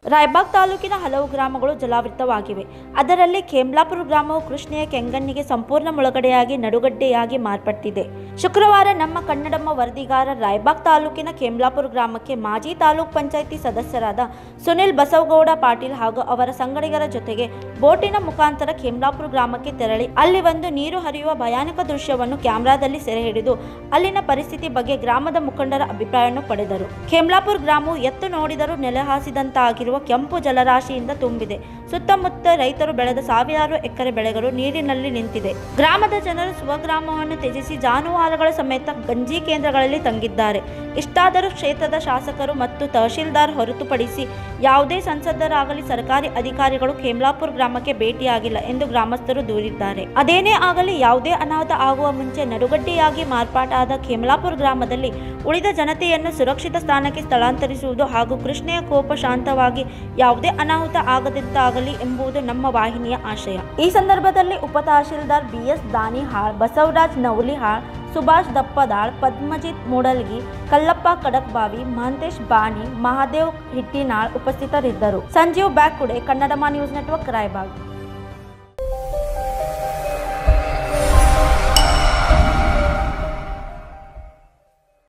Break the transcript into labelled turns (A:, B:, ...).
A: ರಾಯಬಾಗ್ ತಾಲೂಕಿನ ಹಲವು ಗ್ರಾಮಗಳು ಜಲಾವೃತವಾಗಿವೆ ಅದರಲ್ಲಿ ಖೇಮ್ಲಾಪುರ ಗ್ರಾಮವು ಕೃಷ್ಣೆಯ ಕೆಂಗಣ್ಣಿಗೆ ಸಂಪೂರ್ಣ ಮುಳುಗಡೆಯಾಗಿ ನಡುಗಡ್ಡೆಯಾಗಿ ಮಾರ್ಪಟ್ಟಿದೆ ಶುಕ್ರವಾರ ನಮ್ಮ ಕನ್ನಡಮ್ಮ ವರದಿಗಾರ ರಾಯಬಾಗ್ ತಾಲೂಕಿನ ಖೇಮ್ಲಾಪುರ ಗ್ರಾಮಕ್ಕೆ ಮಾಜಿ ತಾಲೂಕ್ ಪಂಚಾಯಿತಿ ಸದಸ್ಯರಾದ ಸುನಿಲ್ ಬಸವಗೌಡ ಪಾಟೀಲ್ ಹಾಗೂ ಅವರ ಸಂಗಡಿಗರ ಜೊತೆಗೆ ಬೋಟಿನ ಮುಖಾಂತರ ಖೇಮ್ಲಾಪುರ ಗ್ರಾಮಕ್ಕೆ ತೆರಳಿ ಅಲ್ಲಿ ಒಂದು ನೀರು ಹರಿಯುವ ಭಯಾನಕ ದೃಶ್ಯವನ್ನು ಕ್ಯಾಮೆರಾದಲ್ಲಿ ಸೆರೆ ಹಿಡಿದು ಅಲ್ಲಿನ ಪರಿಸ್ಥಿತಿ ಬಗ್ಗೆ ಗ್ರಾಮದ ಮುಖಂಡರ ಅಭಿಪ್ರಾಯವನ್ನು ಪಡೆದರು ಖೇಮ್ಲಾಪುರ ಗ್ರಾಮವು ಎತ್ತು ನೋಡಿದರೂ ನೆಲೆಹಾಸಿದಂತಾಗಿರುವ ಕೆಂಪು ಜಲರಾಶಿಯಿಂದ ತುಂಬಿದೆ ಸುತ್ತಮುತ್ತ ರೈತರು ಬೆಳೆದ ಸಾವಿರಾರು ಎಕರೆ ಬೆಳೆಗಳು ನೀರಿನಲ್ಲಿ ನಿಂತಿದೆ ಗ್ರಾಮದ ಜನರು ಸ್ವಗ್ರಾಮವನ್ನು ತ್ಯಜಿಸಿ ಜಾನುವಾರುಗಳ ಸಮೇತ ಗಂಜಿ ಕೇಂದ್ರಗಳಲ್ಲಿ ತಂಗಿದ್ದಾರೆ ಇಷ್ಟಾದರೂ ಕ್ಷೇತ್ರದ ಶಾಸಕರು ಮತ್ತು ತಹಶೀಲ್ದಾರ್ ಹೊರತುಪಡಿಸಿ ಯಾವುದೇ ಸಂಸದರಾಗಲಿ ಸರ್ಕಾರಿ ಅಧಿಕಾರಿಗಳು ಖೇಮ್ಲಾಪುರ ಗ್ರಾಮಕ್ಕೆ ಭೇಟಿಯಾಗಿಲ್ಲ ಎಂದು ಗ್ರಾಮಸ್ಥರು ದೂರಿದ್ದಾರೆ ಅದೇನೇ ಆಗಲಿ ಯಾವುದೇ ಅನಾಹುತ ಆಗುವ ಮುಂಚೆ ನಡುಗಡ್ಡೆಯಾಗಿ ಮಾರ್ಪಾಟಾದ ಖೇಮ್ಲಾಪುರ ಗ್ರಾಮದಲ್ಲಿ ಉಳಿದ ಜನತೆಯನ್ನು ಸುರಕ್ಷಿತ ಸ್ಥಾನಕ್ಕೆ ಸ್ಥಳಾಂತರಿಸುವುದು ಹಾಗೂ ಕೃಷ್ಣೆಯ ಕೋಪ ಶಾಂತವಾಗಿ ಯಾವುದೇ ಅನಾಹುತ ಆಗದಂತಾಗಲಿ ಎಂಬುದು ನಮ್ಮ ವಾಹಿನಿಯ ಆಶಯ ಈ ಸಂದರ್ಭದಲ್ಲಿ ಉಪ ತಹಶೀಲ್ದಾರ್ ಬಿಎಸ್ ದಾನಿಹಾಳ್ ಬಸವರಾಜ್ ನವಲಿಹಾಳ್ ಸುಭಾಷ್ ದಪ್ಪದಾಳ್ ಪದ್ಮಜಿತ್ ಮೂಡಲ್ಗಿ ಕಲ್ಲಪ್ಪ ಕಡಕ್ಬಾವಿ ಮಹಂತೇಶ್ ಬಾಣಿ ಮಹಾದೇವ್ ಹಿಟ್ಟಿನಾಳ್ ಉಪಸ್ಥಿತರಿದ್ದರು ಸಂಜೀವ್ ಬ್ಯಾಕುಡೆ ಕನ್ನಡಮ ನ್ಯೂಸ್ ನೆಟ್ವರ್ಕ್ ರಾಯಬಾಗ್